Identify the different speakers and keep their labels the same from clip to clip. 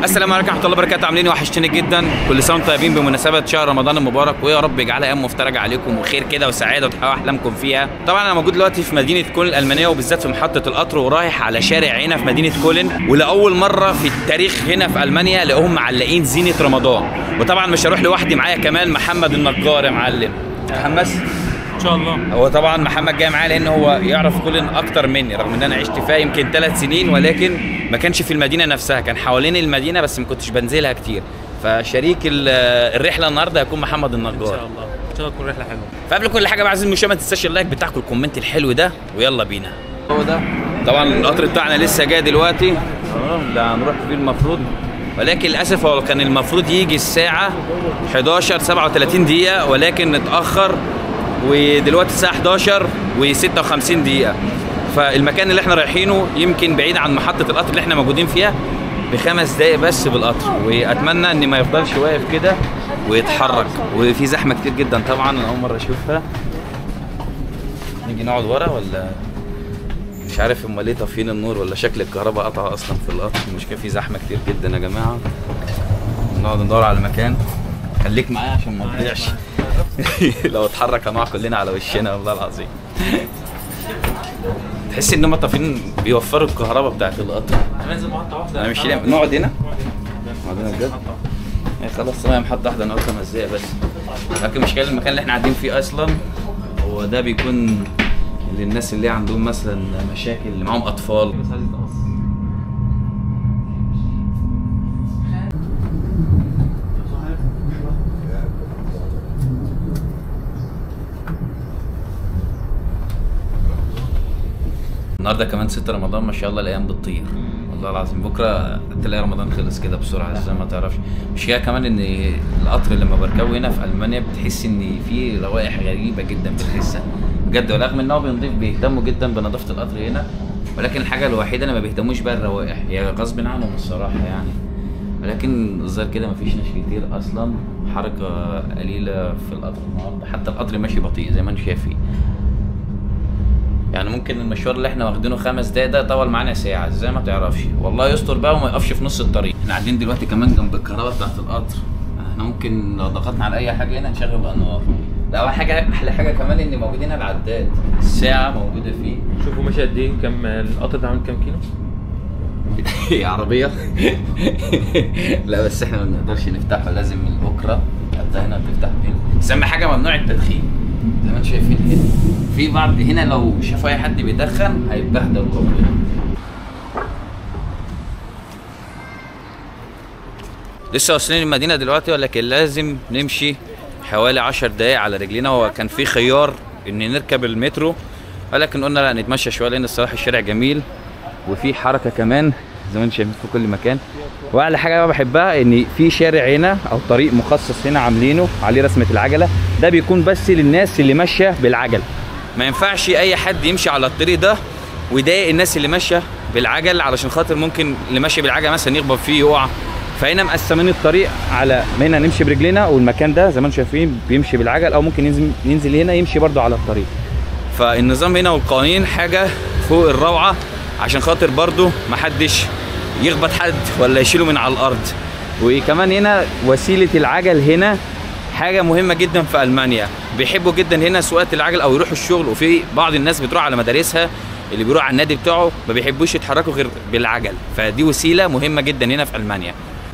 Speaker 1: السلام عليكم ورحمه الله وبركاته عاملين إيه؟ وحشتني جدا كل سنه وانتم طيبين بمناسبه شهر رمضان المبارك ويا رب يجعلها ايام مفترجه عليكم وخير كده وسعاده وتحققوا احلامكم فيها طبعا انا موجود دلوقتي في مدينه كولن الالمانيه وبالذات في محطه القطر ورايح على شارع هنا في مدينه كولن ولاول مره في التاريخ هنا في المانيا الاقيهم معلقين زينه رمضان وطبعا مش هروح لوحدي معايا كمان محمد النجار يا معلم متحمس
Speaker 2: ان شاء الله
Speaker 1: هو طبعا محمد جاي معايا لان هو يعرف كولن اكتر مني رغم ان انا عشت فيها يمكن ثلاث سنين ولكن ما كانش في المدينه نفسها كان حوالين المدينه بس ما كنتش بنزلها كتير فشريك ال- الرحله النهارده هيكون محمد
Speaker 2: ان
Speaker 1: النجار
Speaker 2: شاء الله ان شاء الله تكون رحله حلوه
Speaker 1: فقبل كل حاجه بقى عايزين المشاهد ما تنساش اللايك بتاعكم الكومنت الحلو ده ويلا بينا هو ده طبعا القطر بتاعنا لسه جاي دلوقتي اه ده هنروح فيه المفروض ولكن للاسف هو كان المفروض يجي الساعه 11 37 دقيقه ولكن اتاخر ودلوقتي الساعه 11 و56 دقيقه فالمكان اللي احنا رايحينه يمكن بعيد عن محطه القطر اللي احنا موجودين فيها بخمس دقايق بس بالقطر واتمنى ان ما يفضلش واقف كده ويتحرك وفي زحمه كتير جدا طبعا انا اول مره اشوفها نيجي نقعد ورا ولا مش عارف هم ليه طافيين النور ولا شكل الكهرباء قطع اصلا في القطر المشكله في زحمه كتير جدا يا جماعه نقعد ندور على مكان خليك معايا عشان ما تضيعش لو اتحرك هنقع كلنا على وشنا والله العظيم تحس ان هم طافيين بيوفروا الكهرباء بتاعت القطر
Speaker 2: هننزل محطه واحده
Speaker 1: انا مش لاقي- نقعد هنا نقعد هنا بجد يعني خلاص تمام محطة واحدة نقعد خمس دقايق بس لكن مشكلة المكان اللي احنا قاعدين فيه أصلا هو ده بيكون للناس اللي عندهم مثلا مشاكل اللي معاهم أطفال
Speaker 2: بس عايز يتقص
Speaker 1: النهارده كمان 6 رمضان ما شاء الله الأيام بتطير والله العظيم بكرة تلاقي رمضان خلص كده بسرعة زي ما تعرفش مش كده كمان إن القطر لما بركبه هنا في ألمانيا بتحس إن في روائح غريبة جدا بتحسها بجد ورغم إن هو بينضيف بيهتموا جدا بنظافة القطر هنا ولكن الحاجة الوحيدة اللي ما بيهتموش بيها الروائح هي غصب عنهم الصراحة يعني ولكن الظاهر كده مفيش ناس كتير اصلا حركه قليله في القطر النهارده حتى القطر ماشي بطيء زي ما انتم شايفين يعني ممكن المشوار اللي احنا واخدينه خمس دقايق ده طول معانا ساعه ازاي ما تعرفش والله يستر بقى وما يقفش في نص الطريق احنا قاعدين دلوقتي كمان جنب الكهرباء بتاعت القطر احنا ممكن لو ضغطنا على اي حاجه هنا نشغل الانوار ده اول حاجه احلى حاجه كمان ان موجودين العداد الساعه موجوده فيه
Speaker 2: شوفوا ماشي قد ايه كام القطر ده عامل كام كيلو
Speaker 1: هي عربية لا بس احنا ما بنقدرش نفتحه لازم من الأكرة حتى هنا بتفتح بين بس أهم حاجة ممنوع التدخين زي ما انتم شايفين هنا في بعض هنا لو شافوا أي حد بيدخن هيتبهدل ربنا لسه واصلين المدينة دلوقتي ولكن لازم نمشي حوالي عشر دقايق على رجلينا هو كان في خيار ان نركب المترو ولكن قلنا لا نتمشى شوية لان الصراحة الشارع جميل وفي حركة كمان زي ما انتم شايفين في كل مكان واعلى حاجة بقى بحبها ان في شارع هنا او طريق مخصص هنا عاملينه عليه رسمة العجلة ده بيكون بس للناس اللي ماشية بالعجل ما ينفعش اي حد يمشي على الطريق ده ويضايق الناس اللي ماشية بالعجل علشان خاطر ممكن اللي ماشي بالعجل مثلا يخبط فيه يقع فهنا مقسمين الطريق على ما هنا نمشي برجلنا والمكان ده زي ما انتم شايفين بيمشي بالعجل او ممكن ينزل ينزل هنا يمشي برضه على الطريق فالنظام هنا والقوانين حاجه فوق الروعه عشان خاطر برضه محدش يخبط حد ولا يشيله من على الارض وكمان هنا وسيله العجل هنا حاجه مهمه جدا في المانيا بيحبوا جدا هنا سواقه العجل او يروحوا الشغل وفي بعض الناس بتروح على مدارسها اللي بيروح على النادي بتاعه ما بيحبوش يتحركوا غير بالعجل فدي وسيله مهمه جدا هنا في المانيا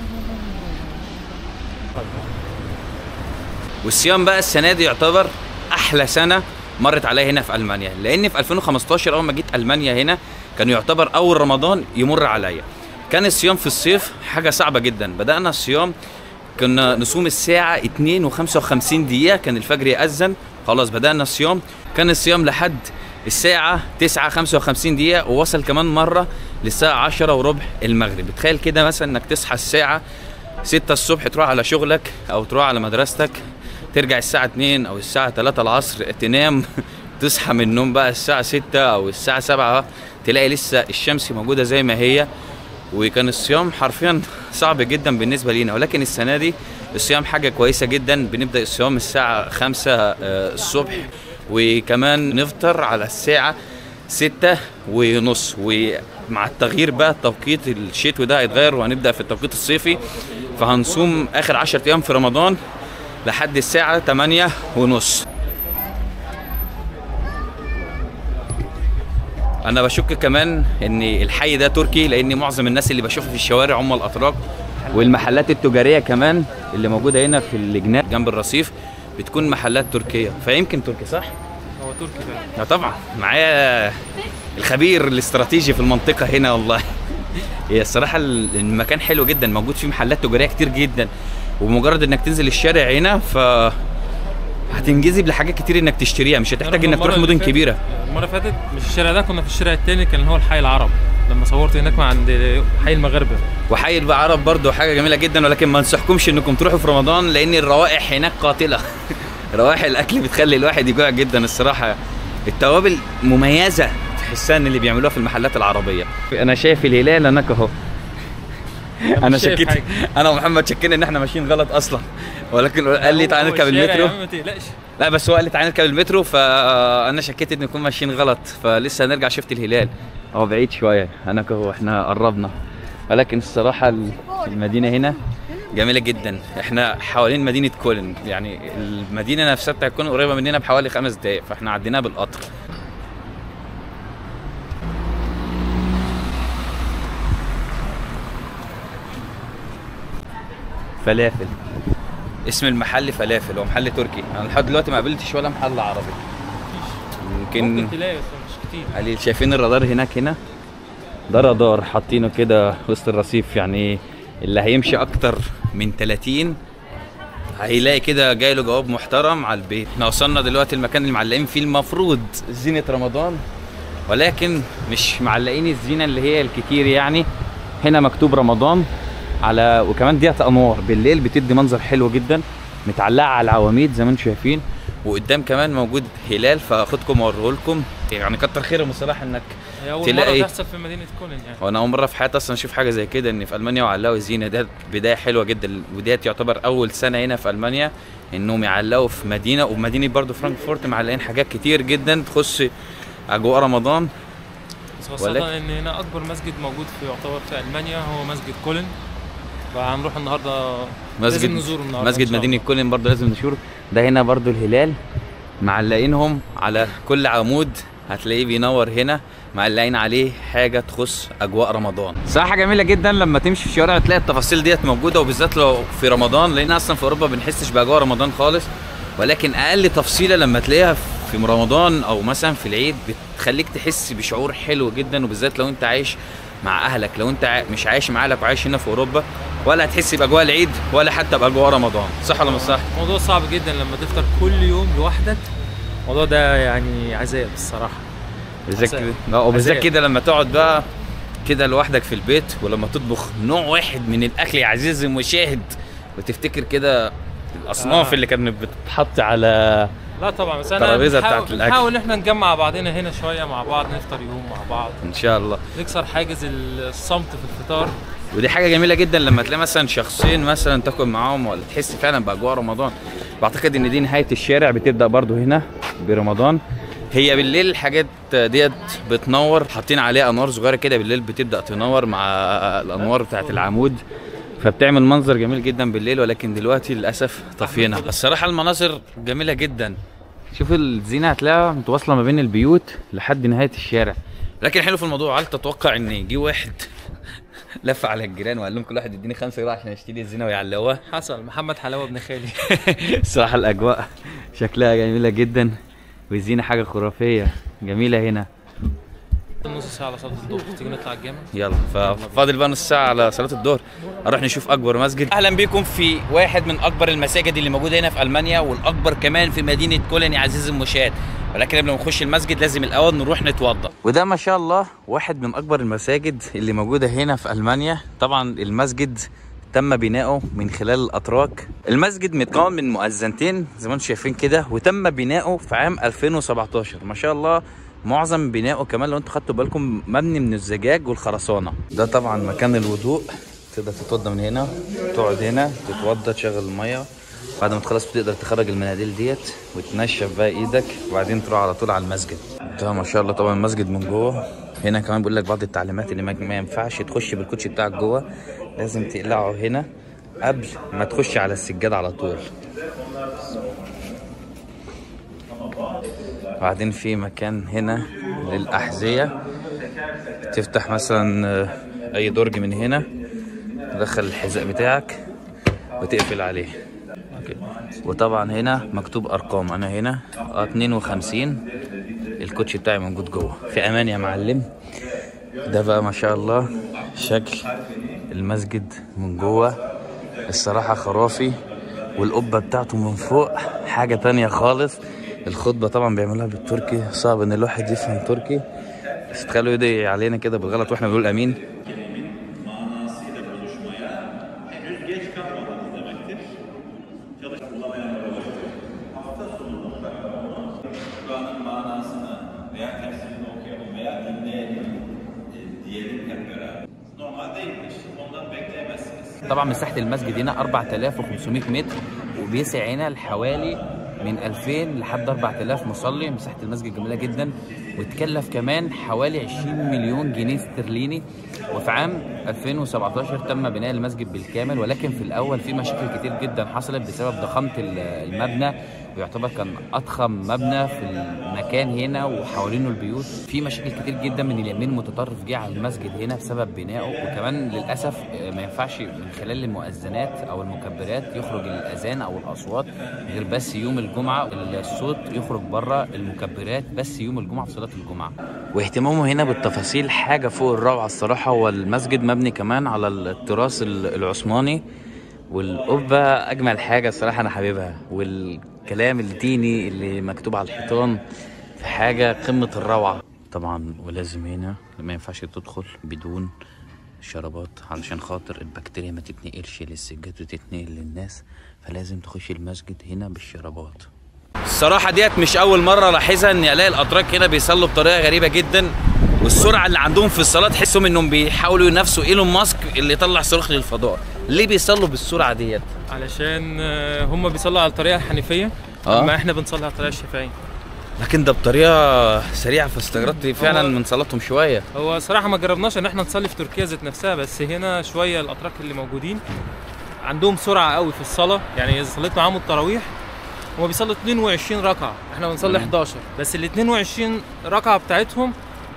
Speaker 1: والصيام بقى السنه دي يعتبر احلى سنه مرت عليا هنا في المانيا لان في 2015 اول ما جيت المانيا هنا كان يعتبر اول رمضان يمر عليا كان الصيام في الصيف حاجه صعبه جدا بدانا الصيام كنا نصوم الساعة 2 و55 دقيقة كان الفجر يأذن خلاص بدأنا الصيام كان الصيام لحد الساعة 9 55 دقيقة ووصل كمان مرة للساعة 10 وربع المغرب تخيل كده مثلا انك تصحى الساعة 6 الصبح تروح على شغلك او تروح على مدرستك ترجع الساعة 2 او الساعة 3 العصر تنام تصحى من النوم بقى الساعة 6 او الساعة 7 تلاقي لسه الشمس موجودة زي ما هي وكان الصيام حرفيا صعب جدا بالنسبة لينا ولكن السنة دي الصيام حاجة كويسة جدا بنبدأ الصيام الساعة 5 الصبح وكمان نفطر على الساعة ستة ونص مع التغيير بقى التوقيت الشتوي ده هيتغير وهنبدا في التوقيت الصيفي فهنصوم اخر 10 ايام في رمضان لحد الساعه 8 ونص انا بشك كمان ان الحي ده تركي لان معظم الناس اللي بشوفها في الشوارع هم الاتراك والمحلات التجاريه كمان اللي موجوده هنا في الجناب جنب الرصيف بتكون محلات تركيه فيمكن تركي صح
Speaker 2: هو تركي فعلا
Speaker 1: لا طبعا معايا الخبير الاستراتيجي في المنطقه هنا والله هي الصراحه المكان حلو جدا موجود فيه محلات تجاريه كتير جدا وبمجرد انك تنزل الشارع هنا ف هتنجذب لحاجات كتير انك تشتريها مش هتحتاج انك تروح مدن كبيره
Speaker 2: المره اللي فاتت مش الشارع ده كنا في الشارع التاني كان هو الحي العرب لما صورت هناك مع عند حي المغاربه
Speaker 1: وحي العرب برضو حاجه جميله جدا ولكن ما انصحكمش انكم تروحوا في رمضان لان الروائح هناك قاتله روائح الاكل بتخلي الواحد يجوع جدا الصراحه التوابل مميزه تحسها ان اللي بيعملوها في المحلات العربيه انا شايف الهلال هناك اهو انا
Speaker 2: مش شايف
Speaker 1: شكيت
Speaker 2: حاجة.
Speaker 1: انا ومحمد شكينا ان احنا ماشيين غلط اصلا ولكن قال لي تعالى
Speaker 2: هو
Speaker 1: نركب
Speaker 2: الشارع
Speaker 1: المترو
Speaker 2: يا عم ما تقلقش
Speaker 1: لا بس هو قال لي تعالى نركب المترو فانا شكيت ان نكون ماشيين غلط فلسه هنرجع شفت الهلال هو بعيد شويه هناك اهو احنا قربنا ولكن الصراحه ال- المدينه هنا جميله جدا احنا حوالين مدينه كولن يعني المدينه نفسها بتاعت كولن قريبه مننا بحوالي خمس دقائق فاحنا عديناها بالقطر فلافل اسم المحل فلافل هو محل تركي انا لحد دلوقتي ما قابلتش ولا محل عربي يمكن
Speaker 2: ممكن تلاقي بس مش كتير
Speaker 1: قليل شايفين الرادار هناك هنا ده رادار حاطينه كده وسط الرصيف يعني اللي هيمشي اكتر من 30 هيلاقي كده جاي له جواب محترم على البيت احنا وصلنا دلوقتي المكان اللي معلقين فيه المفروض زينة رمضان ولكن مش معلقين الزينة اللي هي الكتير يعني هنا مكتوب رمضان على وكمان ديت انوار بالليل بتدي منظر حلو جدا متعلقه على العواميد زي ما انتم شايفين وقدام كمان موجود هلال فاخدكم اوريه لكم يعني كتر خيرهم الصراحه انك
Speaker 2: هي اول
Speaker 1: تلاقي-
Speaker 2: مره تحصل في مدينه كولن يعني
Speaker 1: وانا اول مره في حياتي اصلا اشوف حاجه زي كده ان في المانيا وعلقوا الزينه ده بدايه حلوه جدا وديت يعتبر اول سنه هنا في المانيا انهم يعلقوا في مدينه ومدينه برضو فرانكفورت معلقين حاجات كتير جدا تخص اجواء رمضان
Speaker 2: بس خاصه
Speaker 1: ولكن-
Speaker 2: ان هنا اكبر مسجد موجود في يعتبر في المانيا هو مسجد كولن فهنروح النهارده
Speaker 1: مسجد
Speaker 2: لازم نزوره النهارده إن
Speaker 1: مسجد
Speaker 2: شاء
Speaker 1: مدينه
Speaker 2: الله.
Speaker 1: كولن برضو لازم نشوره ده هنا برضو الهلال معلقينهم على كل عمود هتلاقيه بينور هنا معلقين عليه حاجه تخص اجواء رمضان صراحه جميله جدا لما تمشي في الشوارع تلاقي التفاصيل ديت موجوده وبالذات لو في رمضان لان اصلا في اوروبا بنحسش باجواء رمضان خالص ولكن اقل تفصيله لما تلاقيها في رمضان او مثلا في العيد بتخليك تحس بشعور حلو جدا وبالذات لو انت عايش مع اهلك لو انت ع- مش عايش مع اهلك وعايش هنا في اوروبا ولا هتحس باجواء العيد ولا حتى باجواء رمضان صح ولا مش صح
Speaker 2: موضوع صعب جدا لما تفطر كل يوم لوحدك الموضوع ده يعني عذاب الصراحه
Speaker 1: بالذات
Speaker 2: عذاب.
Speaker 1: كده اه وبالذات
Speaker 2: عذاب.
Speaker 1: كده لما تقعد بقى كده لوحدك في البيت ولما تطبخ نوع واحد من الاكل يا عزيزي المشاهد وتفتكر كده الاصناف
Speaker 2: آه.
Speaker 1: اللي كانت بتتحط على
Speaker 2: لا طبعا بس انا
Speaker 1: الترابيزة
Speaker 2: بنحاول-
Speaker 1: بتاعت الأكل.
Speaker 2: بنحاول ان احنا نجمع بعضنا هنا شويه مع بعض نفطر يوم مع بعض
Speaker 1: ان شاء الله
Speaker 2: نكسر حاجز الصمت في الفطار
Speaker 1: ودي حاجه جميله جدا لما تلاقي مثلا شخصين مثلا تاكل معاهم ولا تحس فعلا باجواء رمضان بعتقد ان دي نهايه الشارع بتبدا برضو هنا برمضان هي بالليل الحاجات ديت بتنور حاطين عليها انوار صغيره كده بالليل بتبدا تنور مع الانوار بتاعت العمود فبتعمل منظر جميل جدا بالليل ولكن دلوقتي للاسف طفينا الصراحه المناظر جميله جدا شوف الزينه هتلاقيها متواصله ما بين البيوت لحد نهايه الشارع لكن حلو في الموضوع هل تتوقع ان يجي واحد لف على الجيران وقال لهم كل واحد يديني 5 جنيه عشان اشتري الزينه ويعلقوها
Speaker 2: حصل محمد حلاوه ابن خالي
Speaker 1: الصراحه الاجواء شكلها جميله جدا والزينه حاجه خرافيه جميله هنا
Speaker 2: نص ساعه على صلاه الظهر تيجي نطلع الجامع
Speaker 1: يلا ففاضل بقى نص ساعه على صلاه الظهر نروح نشوف اكبر مسجد اهلا بكم في واحد من اكبر المساجد اللي موجوده هنا في المانيا والاكبر كمان في مدينه كولن يا عزيزي المشاهد ولكن قبل ما نخش المسجد لازم الاول نروح نتوضا وده ما شاء الله واحد من اكبر المساجد اللي موجوده هنا في المانيا طبعا المسجد تم بناؤه من خلال الاتراك المسجد متكون من مؤذنتين زي ما انتم شايفين كده وتم بناؤه في عام 2017 ما شاء الله معظم بناؤه كمان لو انتوا خدتوا بالكم مبني من الزجاج والخرسانه ده طبعا مكان الوضوء تقدر تتوضى من هنا تقعد هنا تتوضى تشغل الميه بعد ما تخلص بتقدر تخرج المناديل ديت وتنشف بقى ايدك وبعدين تروح على طول على المسجد ده ما شاء الله طبعا المسجد من جوه هنا كمان بيقول لك بعض التعليمات اللي ما ما ينفعش تخش بالكوتشي بتاعك جوه لازم تقلعه هنا قبل ما تخش على السجاد على طول وبعدين في مكان هنا للأحذية تفتح مثلا آه، أي درج من هنا تدخل الحذاء بتاعك وتقفل عليه وطبعا هنا مكتوب ارقام انا هنا اه 52 الكوتش بتاعي موجود جوه في امان يا معلم ده بقى ما شاء الله شكل المسجد من جوه الصراحة خرافي والقبة بتاعته من فوق حاجة تانية خالص الخطبة طبعا بيعملوها بالتركي صعب ان الواحد يفهم تركي بس تخيلوا يدعي علينا كده بالغلط واحنا بنقول امين
Speaker 3: manasıyla buluşmaya henüz geç kalmadınız demektir. Çalışmayan hafta sonunda onu Kur'an'ın manasını veya tefsirini okuyalım veya dinleyelim e, diyelim hep beraber. Normal değilmiş. Ondan bekleyemezsiniz.
Speaker 1: طبعا مساحة المسجد هنا 4500 متر وبيسع هنا لحوالي من 2000 لحد 4000 مصلي مساحة المسجد جميلة جدا وتكلف كمان حوالي 20 مليون جنيه استرليني وفي عام 2017 تم بناء المسجد بالكامل ولكن في الأول في مشاكل كتير جدا حصلت بسبب ضخامة ال- المبنى ويعتبر كان أضخم مبنى في المكان هنا وحوالينه البيوت في مشاكل كتير جدا من اليمين متطرف جه على المسجد هنا بسبب بنائه وكمان للأسف آه، ما ينفعش من خلال المؤذنات أو المكبرات يخرج الأذان أو الأصوات غير بس يوم الجمعة الصوت يخرج بره المكبرات بس يوم الجمعة في صلاة الجمعة واهتمامه هنا بالتفاصيل حاجة فوق الروعة الصراحة والمسجد مبني كمان على التراث ال- العثماني والقبة أجمل حاجة الصراحة أنا حاببها والكلام الديني اللي مكتوب على الحيطان في حاجة قمة الروعة طبعا ولازم هنا ما ينفعش تدخل بدون شرابات علشان خاطر البكتيريا ما تتنقلش للسجاد وتتنقل للناس فلازم تخش المسجد هنا بالشرابات الصراحة ديت مش أول مرة ألاحظها إني ألاقي الأتراك هنا بيصلوا بطريقة غريبة جدا والسرعة اللي عندهم في الصلاة تحسهم إنهم بيحاولوا ينافسوا إيلون ماسك اللي طلع صاروخ للفضاء ليه بيصلوا بالسرعة ديت؟
Speaker 2: علشان آه، هم بيصلوا على الطريقه الحنيفيه
Speaker 1: آه.
Speaker 2: اما احنا بنصلي على الطريقه الشافعيه
Speaker 1: لكن ده بطريقة سريعة فاستغربت فعلا
Speaker 2: هو-
Speaker 1: من صلاتهم شوية
Speaker 2: هو صراحه ما جربناش ان احنا نصلي في تركيا ذات نفسها بس هنا شويه الاتراك اللي موجودين عندهم سرعه قوي في الصلاه يعني اذا صليت معاهم التراويح هما بيصلوا 22 ركعه احنا بنصلي
Speaker 1: مم.
Speaker 2: 11 بس ال 22 ركعه بتاعتهم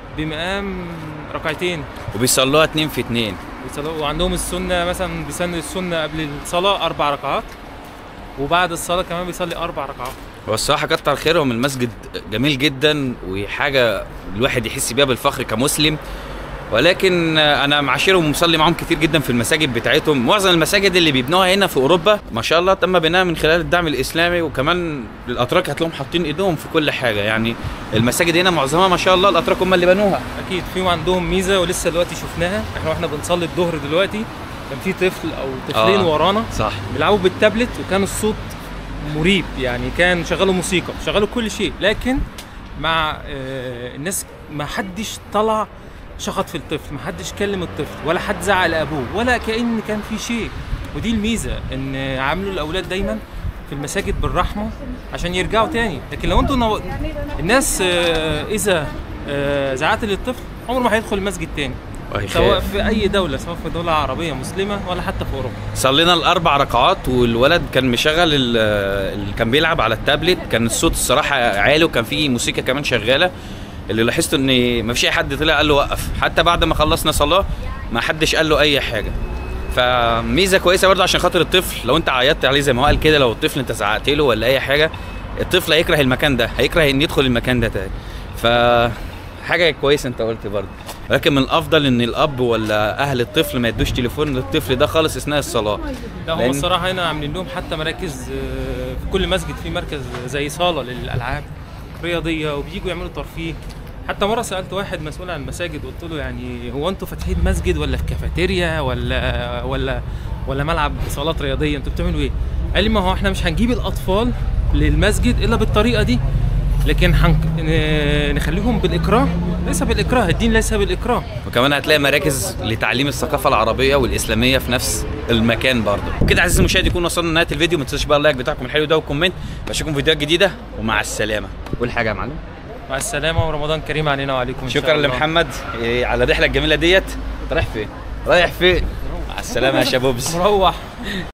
Speaker 2: بمقام ركعتين
Speaker 1: وبيصلوها اتنين في اتنين
Speaker 2: بيصلوا وعندهم السنه مثلا بيسند السنه قبل الصلاه اربع ركعات وبعد الصلاه كمان بيصلي اربع ركعات
Speaker 1: هو الصراحة كتر خيرهم المسجد جميل جدا وحاجة الواحد يحس بيها بالفخر كمسلم ولكن انا معاشرهم ومصلي معاهم كتير جدا في المساجد بتاعتهم معظم المساجد اللي بيبنوها هنا في اوروبا ما شاء الله تم بناها من خلال الدعم الاسلامي وكمان الاتراك هتلاقيهم حاطين ايدهم في كل حاجه يعني المساجد هنا معظمها ما شاء الله الاتراك هم اللي بنوها
Speaker 2: اكيد فيهم عندهم ميزه ولسه دلوقتي شفناها احنا واحنا بنصلي الظهر دلوقتي كان في طفل او طفلين
Speaker 1: آه.
Speaker 2: ورانا
Speaker 1: صح
Speaker 2: بيلعبوا بالتابلت وكان الصوت مريب يعني كان شغلوا موسيقى شغلوا كل شيء لكن مع آه، الناس ما حدش طلع شخط في الطفل ما حدش كلم الطفل ولا حد زعل ابوه ولا كأن كان في شيء ودي الميزه ان عاملوا الاولاد دايما في المساجد بالرحمه عشان يرجعوا تاني لكن لو انتوا نو... الناس آه، اذا آه، زعقت للطفل عمره ما هيدخل المسجد تاني
Speaker 1: وهيخاف.
Speaker 2: سواء في اي دوله سواء في دوله عربيه مسلمه ولا حتى في اوروبا
Speaker 1: صلينا الاربع ركعات والولد كان مشغل ال- اللي كان بيلعب على التابلت كان الصوت الصراحه عالي وكان في موسيقى كمان شغاله اللي لاحظت ان ما فيش اي حد طلع قال له وقف حتى بعد ما خلصنا صلاه ما حدش قال له اي حاجه فميزه كويسه برضه عشان خاطر الطفل لو انت عيطت عليه زي ما هو قال كده لو الطفل انت زعقت له ولا اي حاجه الطفل هيكره المكان ده هيكره ان يدخل المكان ده تاني ف حاجه كويسه انت قلت برضه ولكن من الافضل ان الاب ولا اهل الطفل ما يدوش تليفون للطفل ده خالص اثناء الصلاه
Speaker 2: لا هم
Speaker 1: لأن-
Speaker 2: الصراحه هنا عاملين لهم حتى مراكز آه، في كل مسجد في مركز زي صاله للالعاب رياضيه وبييجوا يعملوا ترفيه حتى مره سالت واحد مسؤول عن المساجد قلت له يعني هو انتوا فاتحين مسجد ولا في كافيتيريا ولا ولا ولا ملعب صالات رياضيه انتوا بتعملوا ايه؟ قال لي ما هو احنا مش هنجيب الاطفال للمسجد الا بالطريقه دي لكن هنك... ن- نخليهم بالاكراه ليس بالاكراه الدين ليس بالاكراه
Speaker 1: وكمان هتلاقي مراكز لتعليم الثقافه العربيه والاسلاميه في نفس المكان برضه كده عزيزي المشاهد يكون وصلنا لنهايه الفيديو ما تنساش بقى اللايك بتاعكم الحلو ده والكومنت بشوفكم فيديوهات جديده ومع السلامه قول حاجه يا معلم
Speaker 2: مع السلامه ورمضان كريم علينا وعليكم ان شاء
Speaker 1: شكرا
Speaker 2: الله
Speaker 1: لمحمد إيه، على الرحله الجميله ديت انت رايح فين رايح فين مع السلامه يا شبوبس
Speaker 2: مروح